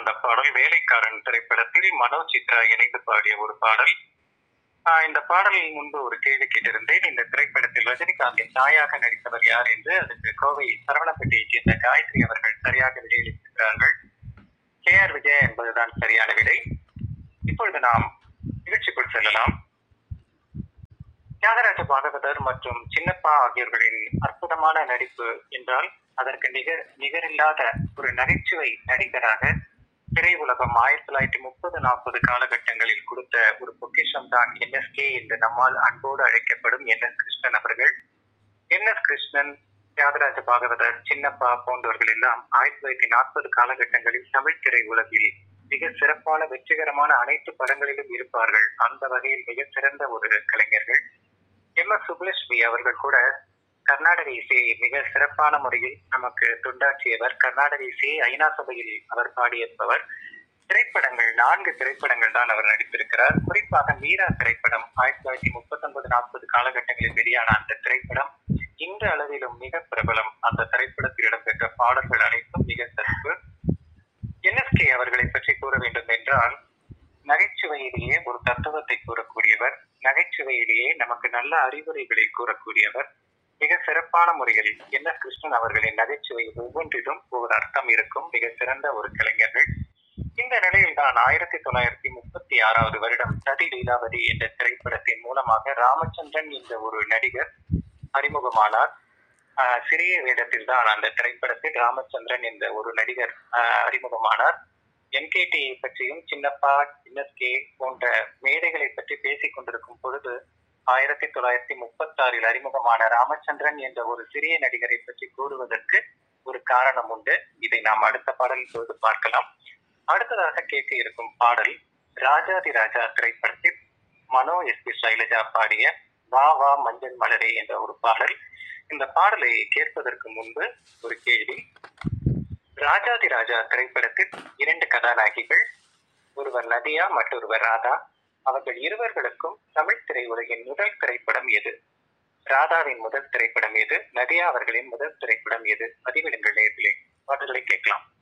வந்த பாடல் வேலைக்காரன் திரைப்படத்தில் மனோ சித்ரா இணைந்து பாடிய ஒரு பாடல் ஆஹ் இந்த பாடலில் முன்பு ஒரு கேள்வி கேட்டிருந்தேன் இந்த திரைப்படத்தில் ரஜினிகாந்தின் தாயாக நடித்தவர் யார் என்று அதுக்கு கோவை சரவணப்பட்டியைச் சேர்ந்த காயத்ரி அவர்கள் சரியாக விடையளித்திருக்கிறார்கள் கே ஆர் விஜயா என்பதுதான் சரியான விடை இப்பொழுது நாம் நிகழ்ச்சிக்குள் செல்லலாம் தியாகராஜ பாகவதர் மற்றும் சின்னப்பா ஆகியோர்களின் அற்புதமான நடிப்பு என்றால் அதற்கு நிகர் நிகரில்லாத ஒரு நகைச்சுவை நடிகராக திரையுலகம் ஆயிரத்தி தொள்ளாயிரத்தி முப்பது நாற்பது காலகட்டங்களில் கொடுத்த ஒரு பொக்கிஷம் தான் என்எஸ்கே என்று நம்மால் அன்போடு அழைக்கப்படும் என் எஸ் கிருஷ்ணன் அவர்கள் என் எஸ் கிருஷ்ணன் தியாகராஜ பாகவதர் சின்னப்பா போன்றவர்கள் எல்லாம் ஆயிரத்தி தொள்ளாயிரத்தி நாற்பது காலகட்டங்களில் தமிழ் திரை உலகில் மிக சிறப்பான வெற்றிகரமான அனைத்து படங்களிலும் இருப்பார்கள் அந்த வகையில் மிக சிறந்த ஒரு கலைஞர்கள் எம் எஸ் சுப்புலட்சுமி அவர்கள் கூட கர்நாடக இசையை மிக சிறப்பான முறையில் நமக்கு துண்டாற்றியவர் கர்நாடக இசையை ஐநா சபையில் அவர் பாடியிருப்பவர் திரைப்படங்கள் நான்கு திரைப்படங்கள் தான் அவர் நடித்திருக்கிறார் குறிப்பாக மீரா திரைப்படம் ஆயிரத்தி தொள்ளாயிரத்தி முப்பத்தி ஒன்பது நாற்பது காலகட்டங்களில் வெளியான அந்த திரைப்படம் இன்று அளவிலும் மிக பிரபலம் அந்த திரைப்படத்தில் இடம்பெற்ற பாடல்கள் அனைத்தும் மிக சிறப்பு என்எஸ்கே அவர்களை பற்றி கூற வேண்டும் என்றால் நகைச்சுவையிலேயே ஒரு தத்துவத்தை கூறக்கூடியவர் நகைச்சுவையிலேயே நமக்கு நல்ல அறிவுரைகளை கூறக்கூடியவர் மிக சிறப்பான முறையில் என் எஸ் கிருஷ்ணன் அவர்களின் நகைச்சுவை ஒவ்வொன்றிலும் ஒரு அர்த்தம் இருக்கும் மிக சிறந்த ஒரு கலைஞர்கள் இந்த நிலையில் தான் ஆயிரத்தி தொள்ளாயிரத்தி முப்பத்தி ஆறாவது வருடம் சதி லீலாவதி என்ற திரைப்படத்தின் மூலமாக ராமச்சந்திரன் என்ற ஒரு நடிகர் அறிமுகமானார் ஆஹ் சிறிய வேடத்தில் தான் அந்த திரைப்படத்தில் ராமச்சந்திரன் என்ற ஒரு நடிகர் ஆஹ் அறிமுகமானார் என்கேடி பற்றியும் சின்னப்பா என்எஸ்கே போன்ற மேடைகளை பற்றி பேசிக் கொண்டிருக்கும் பொழுது ஆயிரத்தி தொள்ளாயிரத்தி முப்பத்தி ஆறில் அறிமுகமான ராமச்சந்திரன் என்ற ஒரு சிறிய நடிகரை பற்றி கூறுவதற்கு ஒரு காரணம் உண்டு இதை நாம் அடுத்த பாடலின் போது பார்க்கலாம் அடுத்ததாக கேட்க இருக்கும் பாடல் ராஜாதி ராஜா திரைப்படத்தில் மனோ எஸ் பி சைலஜா பாடிய வா வா மஞ்சள் மலரே என்ற ஒரு பாடல் இந்த பாடலை கேட்பதற்கு முன்பு ஒரு கேள்வி ராஜாதி ராஜா திரைப்படத்தில் இரண்டு கதாநாயகிகள் ஒருவர் நதியா மற்றொருவர் ராதா அவர்கள் இருவர்களுக்கும் தமிழ் திரையுலகின் முதல் திரைப்படம் எது ராதாவின் முதல் திரைப்படம் எது நதியா அவர்களின் முதல் திரைப்படம் எது பதிவிடுங்கள் நேர்களே பாடல்களை கேட்கலாம்